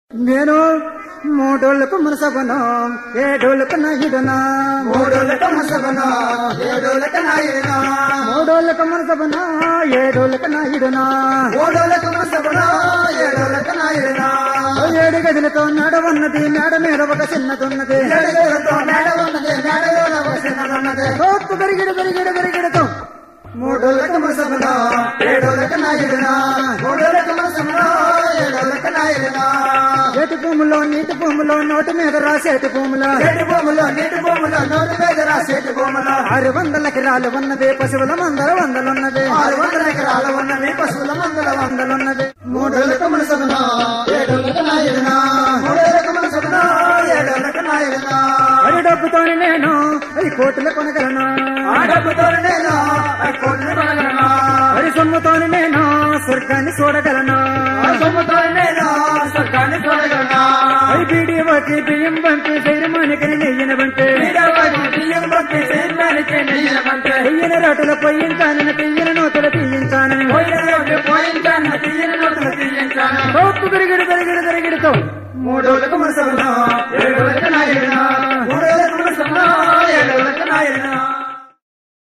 నేను మూడోళ్ళకు మనసబను ఏడోళ్ళకు నాయుడునా మూడోళ్ళక మసబన ఏడోళ్ళక నాయుడునా మూడోళ్ళకు మనసబను ఏడోళ్ళకు నాయుడునా మూడోళ్ళక మసబన ఏడోళ్ళక నాయుడునా ఏడు గదులతో నడవన్నది మేడ మీద ఒక చిన్నదున్నది ఏడుగులతో మేడ ఉన్నది మేడలోన ఒక చిన్నదున్నది తోపు పెరిగిడు పెరిగిడు పెరిగిడుతో మూడోళ్ళక మసబన ఏడోళ్ళక నాయుడునా మూడోళ్ళక మసబన ఏడోళ్ళక నాయుడునా ఏటి భూములో నీటి భూములో నోటి మీద రాసేటి భూములో చెట్టు భూములో నీటి భూములో నోటి మీద రాసేటి భూములో ఆరు వందల ఎకరాలు ఉన్నది పశువుల మందర వందలున్నది ఆరు వందల ఎకరాల ఉన్నవి పశువుల మందుల వందలున్నది మూడోళ్ళక మనసబన ఏడోళ్ళక నాయుడునా మూడోళ్ళక మనసబన ఏడోళ్ళక నాయుడునా అరి డబ్బుతోని నేను అది కోట్లు కొనగలను ఆ డబ్బుతోనే నేను ఆ కోట్లు కొనగలను. అరి సొమ్ముతోని నేను స్వర్గాన్ని చూడగలను ఆ సొమ్ముతోనే నేను స్వర్గాన్ని చూడగలను. అరి బీడీఓకి బియ్యం బంటి శరీరమానికి నెయ్యిన బంటి వీడవాడి బియ్యం బట్టి సేద్యానికి నెయ్యమంటే నెయ్యిన రోటుల పొయ్యించానని తీయన నూతలు తీయించానని పోయిన రోజు పోయించాను తీయని నోటులు తీయించాను తోపు పెరిగిడు పెరిగిడు పెరిగిడుతో మూడోళ్ళకు మనసబన ఏడోళ్ళకు